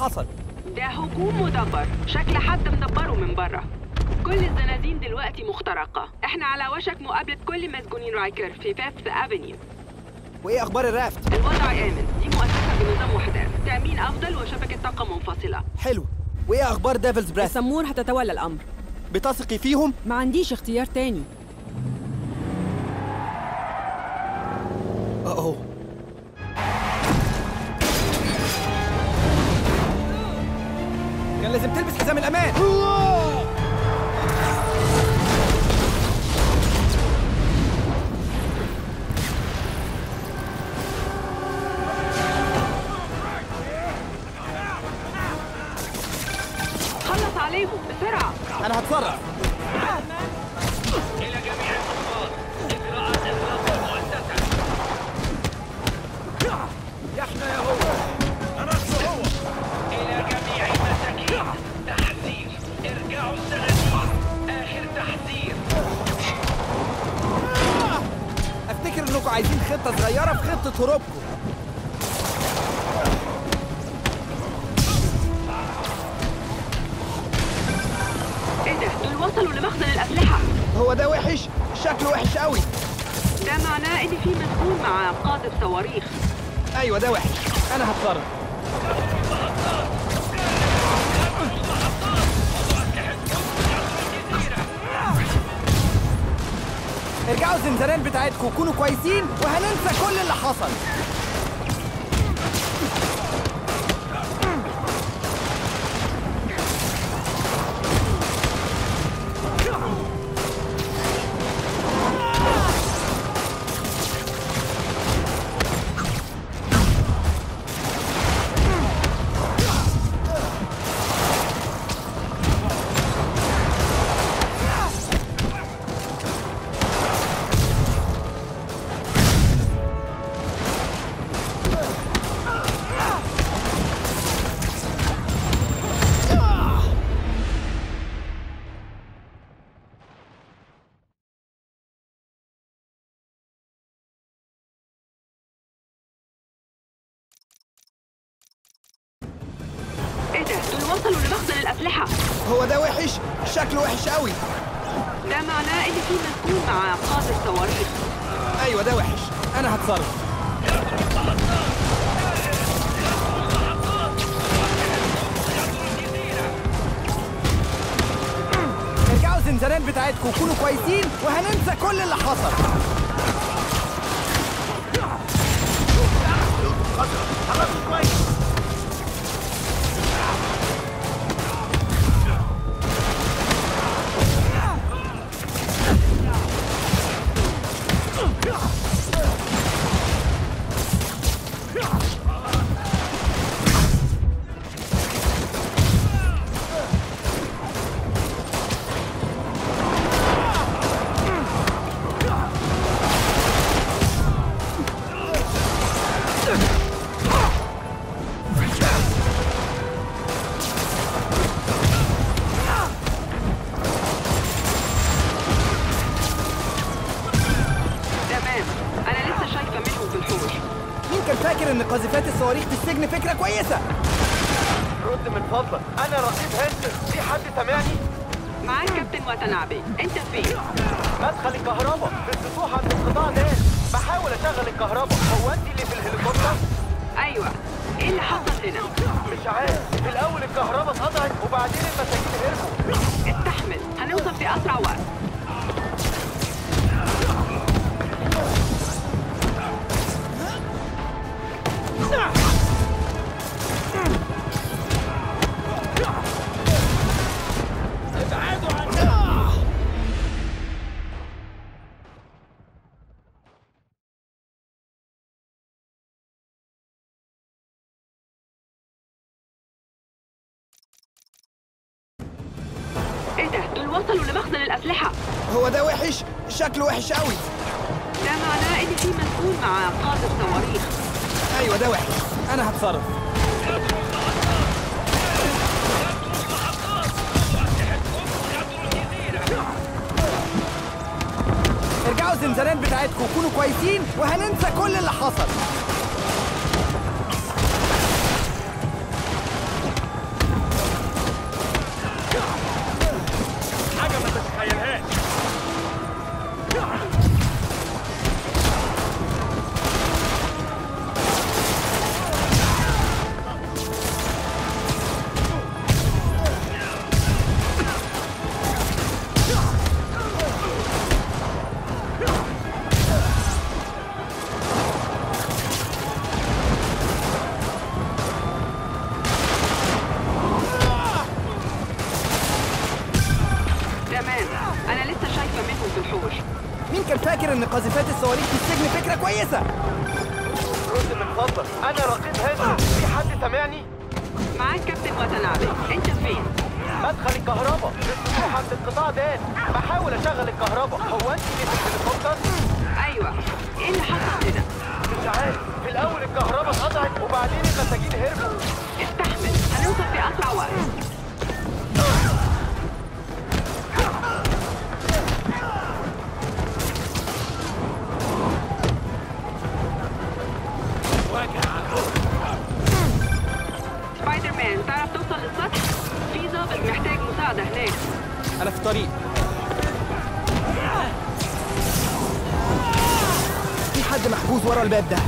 حصل ده هجوم مدبر شكل حد مدبره من بره كل الزنازين دلوقتي مخترقة احنا على وشك مقابلة كل مسجونين رايكر في فيفث افنيو وايه اخبار الرافت الوضع آمن دي مؤسسة بنظام وحدات تأمين أفضل وشبكة طاقة منفصلة حلو وايه اخبار ديفلز بريث السمور هتتولى الأمر بتثقي فيهم ما عنديش اختيار تاني اوه كان لازم تلبس حزام الامان خلص عليهم بسرعة انا هتصرف إلى جميع الضباط إجراءات إغلاق المؤسسة احنا يا هو إلى جميع المساكين تحذير ارجعوا الزنازين آخر تحذير افتكر انكم عايزين خطه صغيره في خطه هروبكم ايه ده دول وصلوا لمخزن الأسلحة هو ده وحش شكله وحش قوي ده معناه إن في مسجون مع قاذف صواريخ ايوه ده وحش انا هتصرف ارجعوا الزنزانات بتاعتكم وكونوا كويسين وهننسى كل اللي حصل ايه ده دول وصلوا لمخزن الأسلحة هو ده وحش شكله وحش قوي ده معناه إن في مسجون مع قاذف صواريخ ايوه ده وحش انا هتصرف ارجعوا الزنزانات بتاعتكم وكونوا كويسين وهننسى كل اللي حصل تمام أنا لسه شايفة منهم في الحوش مين كان فاكر ان قاذفات الصواريخ في السجن فكره كويسه رد من فضلك انا رقيب هندر في حد سامعني معاك كابتن واتنابي انت فين مدخل الكهرباء في السطوح عند القطاع نار بحاول اشغل الكهرباء هو انت اللي في الهليكوبتر ايوه ايه اللي حصل هنا مش عارف في الاول الكهرباء اتقطعت وبعدين المساجين هربوا استحمل هنوصل في اسرع وقت ايه ده دول وصلوا لمخزن الاسلحه هو ده وحش شكله وحش قوي ده معناه ان في مسؤول مع قاذف صواريخ ايوه ده وحش انا هتصرف ارجعوا الزنزانات بتاعتكم وكونوا كويسين وهننسى كل اللي حصل فاكر ان قاذفات الصواريخ في السجن فكره كويسه رد من فضلك انا رقيب هنا في حد سامعني معاك كابتن وتنعبي انت فين مدخل الكهرباء السطوح عند القطاع ده بحاول اشغل الكهرباء هو انت اللي في الهليكوبتر ايوه ايه اللي حصل كده مش عارف في الاول الكهرباء اتقطعت وبعدين المساجين هربوا استحمل هنوصل في اسرع وقت سبايدر مان تعرف توصل للسطح في ضابط محتاج مساعدة هناك انا في الطريق في حد محجوز ورا الباب ده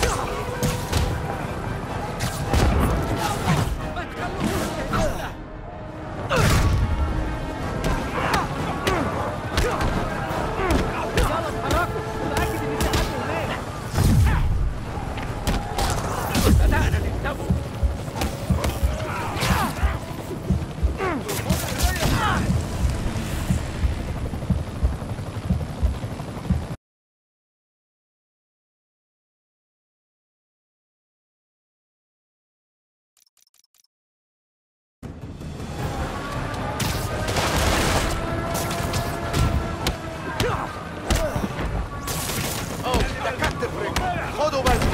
خدوا بالكم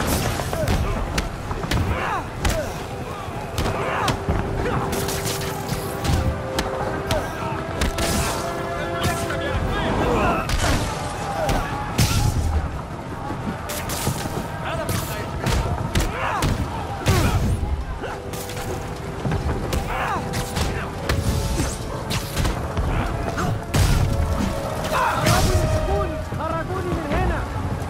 خرجوني من هنا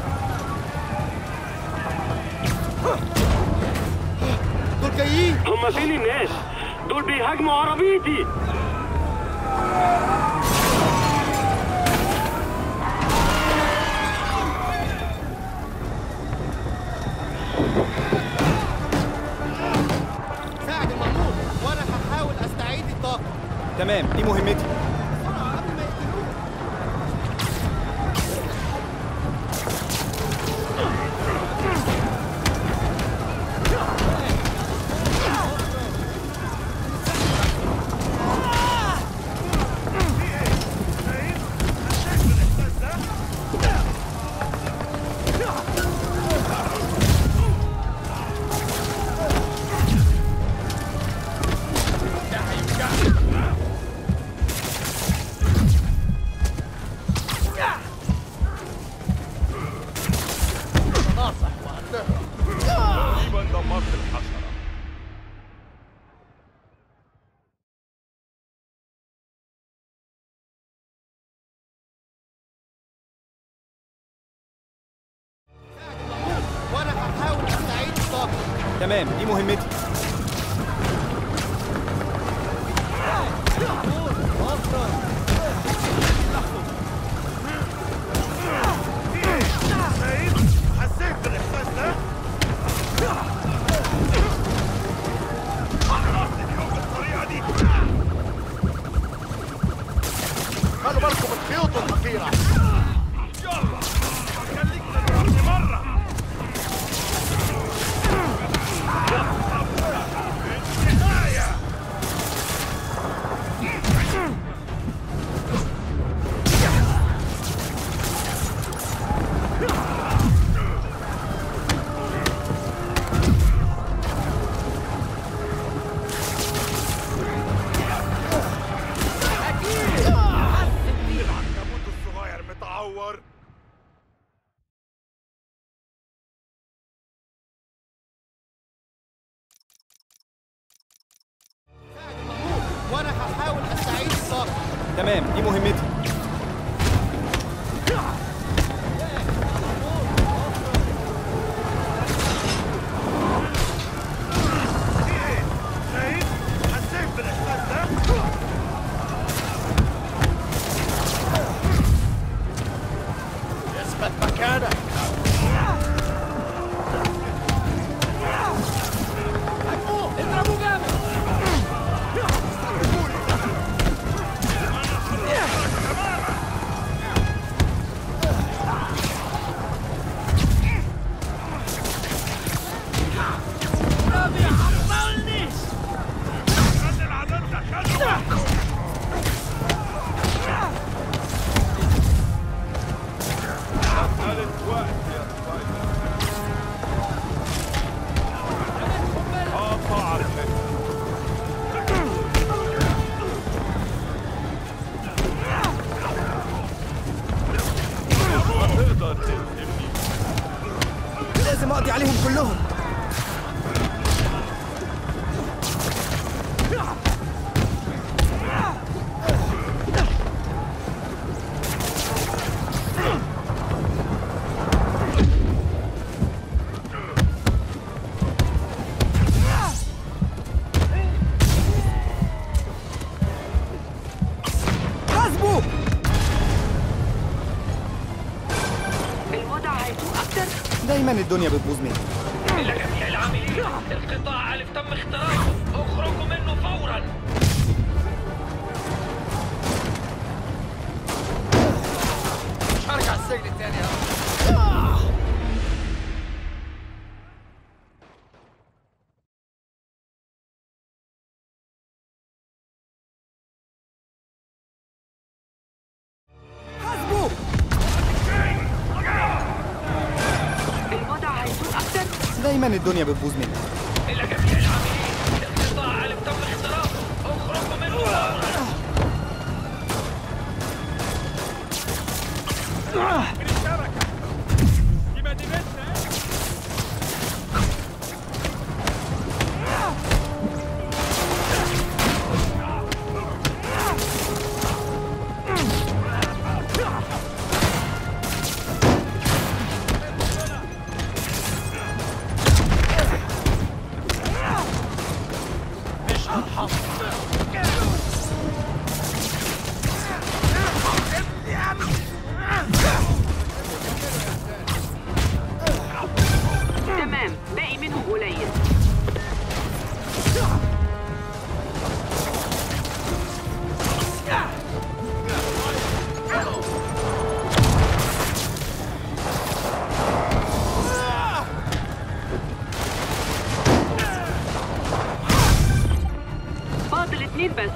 دول جايين هم فين الناس؟ دول بيهاجموا عربيتي ساعد المأمور وانا هحاول استعيد الطاقة تمام دي مهمتي تقريبا دمرت الحشرة وانا هحاول استعيد الطاقة تمام دي مهمتي حسيت بالاحساس ده؟ اليوم بالطريقة دي خلوا بالكم من خيوط الحقيرة يلا خليك تضربني مرة النهاية العنكبوت الصغير متعور وانا هحاول استعيد الطاقة تمام دي مهمتي شايف؟ حسيت بالاحساس ده؟ اثبت مكانك اضربوا جامد لازم اقضي عليهم كلهم حاسبوا الوضع هيسوء أكتر دايما الدنيا بتبوظ مني إلى جميع العاملين القطاع ألف تم اختراقه اخرجوا منه فورا مش هرجع السجن تاني يا حاسبوا الوضع هيسوء أكتر دايما الدنيا بتبوظ مني إلى جميع العاملين القطاع ألف تم اختراقه اخرجوا منه فورا دي مدينتنا تمام باقي منهم قليل فاضل اتنين بس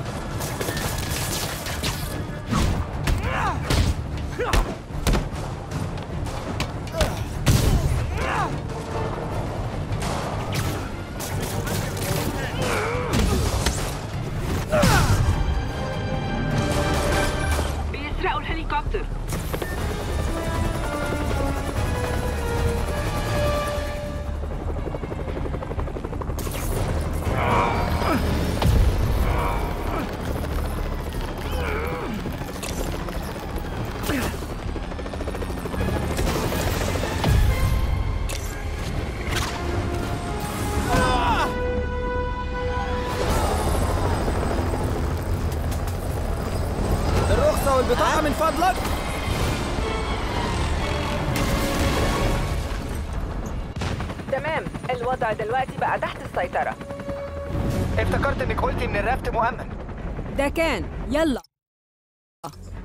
بيسرقوا الهليكوبتر الرخصة والبطاقة من فضلك تمام الوضع دلوقتي بقى تحت السيطرة افتكرت انك قلتي ان الرفت مؤمن ده كان يلا